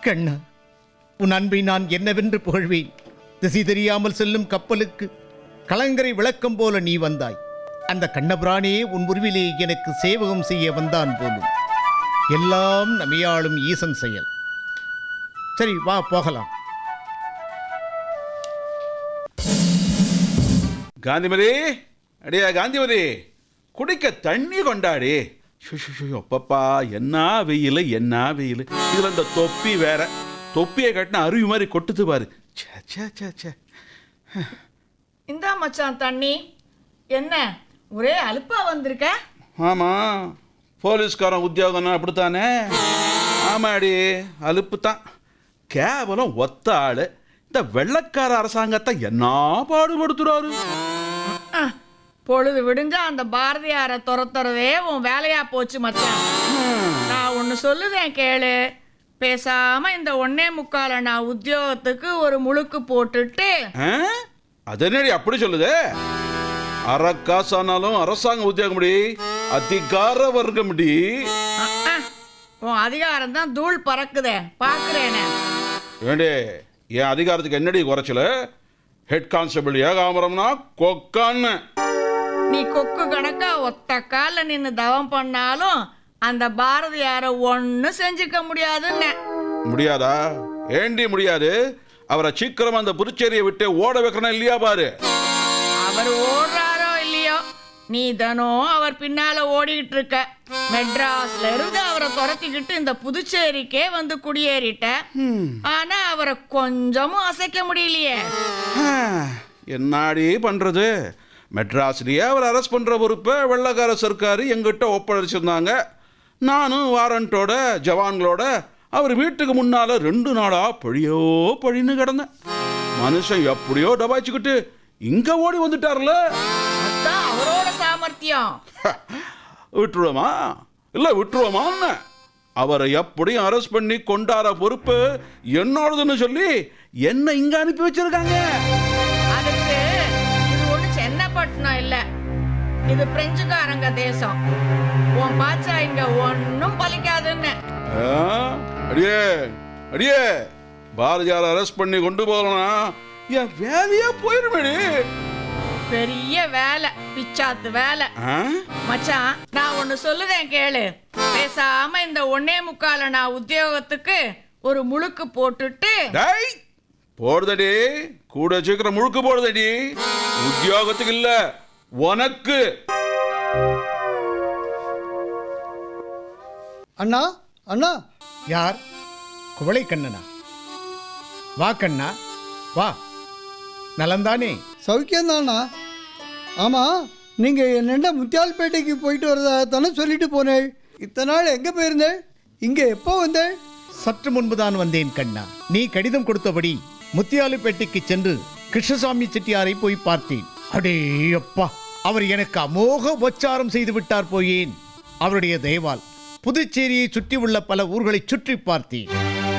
கண்ணா உன் அன்பை நான் என்னவென்று புகழ்வேன் திசை தெரியாமல் செல்லும் கப்பலுக்கு கலங்கரை விளக்கம் போல நீ வந்தாய் அந்த கண்ணபிரானே உன் உருவிலே எனக்கு சேவகம் செய்ய வந்தான் போலும் எல்லாம் நமையாளும் ஈசன் செயல் சரி வா போகலாம் காந்திமதி அடியா காந்திமதி குடிக்க தண்ணி கொண்டாடி ஷு, ஷு, ஷு, அப்பப்பா என்ன வெயில் என்ன வெயில் இதுல இந்த தொப்பி வேற தொப்பியை கட்டின அருவி மாதிரி கொட்டுது பாரு ச்சே, ச்சே, ச்சே, ச்சே. இந்தா மச்சான் தண்ணி என்ன ஒரே அலுப்பா வந்திருக்க ஆமா போலீஸ்காரன் உத்தியோகம்னா அப்படித்தானே ஆமாடி அலுப்பு தான் கேவலம் ஒத்த ஆளு இந்த வெள்ளக்கார அரசாங்கத்தை என்ன பாடுபடுத்துறாரு அஹ், பொழுது விடிஞ்சா அந்த பாரதியாரை துரத்துறதே உன் வேலையா போச்சு மச்சான் நான் ஒன்று சொல்லுதேன் கேளு பேசாம இந்த ஒன்னே முக்கால நான் உத்தியோகத்துக்கு ஒரு முழுக்கு போட்டுட்டு ஆ? அது என்னடி அப்படி சொல்லுது அறக்காசானாலும் அரசாங்க உத்தியோகம் முடி அதிகார வர்க்கம் முடி அஹ், அஹ், உன் அதிகாரம் தான் தூள் பறக்குதே பார்க்குறேனே ஏண்டே என் அதிகாரத்துக்கு என்னடி குறைச்சல ஹெட் கான்ஸ்டபிள் ஏகாமரம்னா கொக்கான்னு நீ கொக்கு கணக்கா ஒத்த கால நின்று தவம் பண்ணாலும் அந்த பாரதியாரை ஒன்றும் செஞ்சுக்க முடியாதுன்னு முடியாதா ஏண்டி முடியாது அவரை சீக்கிரம் அந்த புதுச்சேரியை விட்டு ஓட வைக்கணும் இல்லையா பாரு அவர் ஓடுறாரோ இல்லையோ நீ தினம் அவர் பின்னால ஓடிக்கிட்டு இருக்க மெட்ராஸ்ல இருந்து அவரை துரத்திக்கிட்டு இந்த புதுச்சேரிக்கே வந்து குடியேறிட்ட ஆனா அவரை கொஞ்சமும் அசைக்க முடியலையே ஆ, என்னாடி பண்றது மெட்ராஸ்லயே அவர் அரெஸ்ட் பண்ற பொறுப்பை வெள்ளக்கார சர்க்காரு எங்கிட்ட ஒப்படைச்சிருந்தாங்க நானும் வாரண்டோட ஜவான்களோட அவர் வீட்டுக்கு முன்னால ரெண்டு நாளா பழியோ பழின்னு கிடந்தேன் மனுஷன் எப்படியோ டபாய்ச்சிக்கிட்டு இங்க ஓடி வந்துட்டார்ல அதான் அவரோட சாமர்த்தியம் விட்டுருவோமா இல்ல விட்டுருவோமான்னு அவரை எப்படியும் அரெஸ்ட் பண்ணி கொண்டாட பொறுப்பு என்னோடதுன்னு சொல்லி என்ன இங்க அனுப்பி வச்சிருக்காங்க அதுக்கு இது ஒண்ணு சென்னப்பட்டினம் இல்ல இது பிரெஞ்சுக்காரங்க தேசம் உன் பாச்சா இங்க ஒன்னும் பலிக்காதுன்னு ஆ? அடியே அடியே பாரதியார் அரெஸ்ட் பண்ணி கொண்டு போகலாம் என் வேலையே போயிருமேடி பெரிய வேலை பிச்சாத்து வேலை ஆ? மச்சான் நான் ஒன்னு சொல்லுதேன் கேளு பேசாம இந்த ஒன்னே முக்கால நான் உத்தியோகத்துக்கு ஒரு முழுக்கு போட்டுட்டு டேய் போடுதடி கூட சீக்கிரம் முழுக்க போடுதடி உத்தியோகத்துக்கு இல்ல உனக்கு அண்ணா அண்ணா யார் குவளை கண்ணனா வா கண்ணா வா நலந்தானே சௌக்கியம்தாண்ணா ஆமாம் நீங்கள் என்னென்ன முத்தியால்பேட்டைக்கு போயிட்டு வரதா தானே சொல்லிட்டு போனேள் இத்தனை நாள் எங்கே போயிருந்தேள் இங்கே எப்போ வந்தேள் சற்று முன்புதான் வந்தேன் கண்ணா நீ கடிதம் கொடுத்தபடி முத்தியாலுப்பேட்டைக்கு சென்று கிருஷ்ணசாமி செட்டியாரை போய் பார்த்தேன் அடே அப்பா அவர் எனக்கு அமோக உபச்சாரம் செய்து விட்டார் போயேன் அவருடைய தயவால் புதுச்சேரியை சுற்றி உள்ள பல ஊர்களை சுற்றி பார்த்தேன்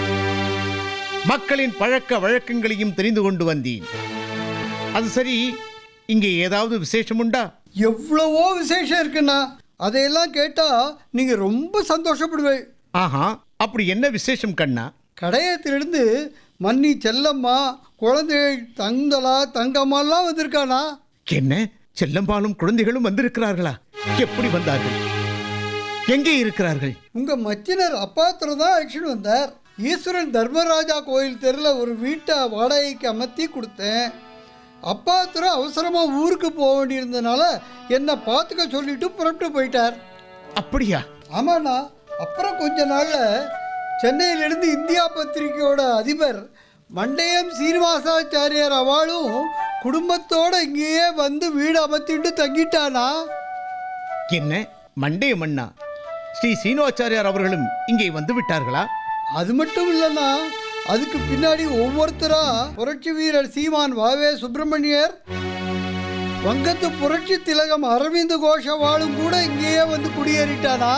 மக்களின் பழக்க வழக்கங்களையும் தெரிந்து கொண்டு வந்தேன் அது சரி இங்கே ஏதாவது விசேஷம் உண்டா எவ்வளவோ விசேஷம் இருக்குண்ணா அதையெல்லாம் கேட்டால் நீங்கள் ரொம்ப சந்தோஷப்படுவேள் ஆஹா அப்படி என்ன விசேஷம் கண்ணா கடையத்திலிருந்து மன்னி செல்லம்மா குழந்தைகள் தங்கலா தங்கம்மாலாம் வந்திருக்கானா என்ன செல்லம்பாலும் குழந்தைகளும் வந்திருக்கிறார்களா எப்படி வந்தார்கள் எங்கே இருக்கிறார்கள் உங்கள் மச்சினர் அப்பாத்திரம் தான் ஆக்ஷன் வந்தார் ஈஸ்வரன் தர்மராஜா கோயில் தெருவில் ஒரு வீட்டை வாடகைக்கு அமர்த்தி கொடுத்தேன் அப்பாத்திரம் அவசரமாக ஊருக்கு போக வேண்டியிருந்தனால என்னை பார்த்துக்க சொல்லிட்டு புறப்பட்டு போயிட்டார் அப்படியா ஆமாண்ணா அப்புறம் கொஞ்ச நாளில் சென்னையிலிருந்து இந்தியா பத்திரிகையோட அதிபர் மண்டையம் சீனிவாசாச்சாரியார் அவளும் குடும்பத்தோட இங்கேயே வந்து வீடு அமர்த்திட்டு தங்கிட்டானா என்ன மண்டே மன்னா ஸ்ரீ சீனிவாச்சாரியார் அவர்களும் இங்கே வந்து விட்டார்களா அது மட்டும் இல்லைண்ணா அதுக்கு பின்னாடி ஒவ்வொருத்தரா புரட்சி வீரர் சீமான் வாவே சுப்பிரமணியர் வங்கத்து புரட்சி திலகம் அரவிந்த் கோஷவாலும் கூட இங்கேயே வந்து குடியேறிட்டானா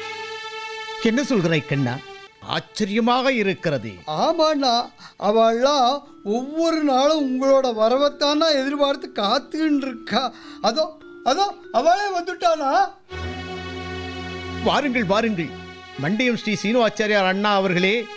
என்ன சொல்கிறாய் கண்ணா ஆச்சரியமாக இருக்கிறது ஆமாண்ணா அவள்லாம் ஒவ்வொரு நாளும் உங்களோட வரவைத்தானா எதிர்பார்த்து காத்துக்கின்னு இருக்கா அதோ அதோ அவளே வந்துட்டானா வாருங்கள் வாருங்கள் மண்டையம் ஸ்ரீ சீனிவாச்சாரியார் அண்ணா அவர்களே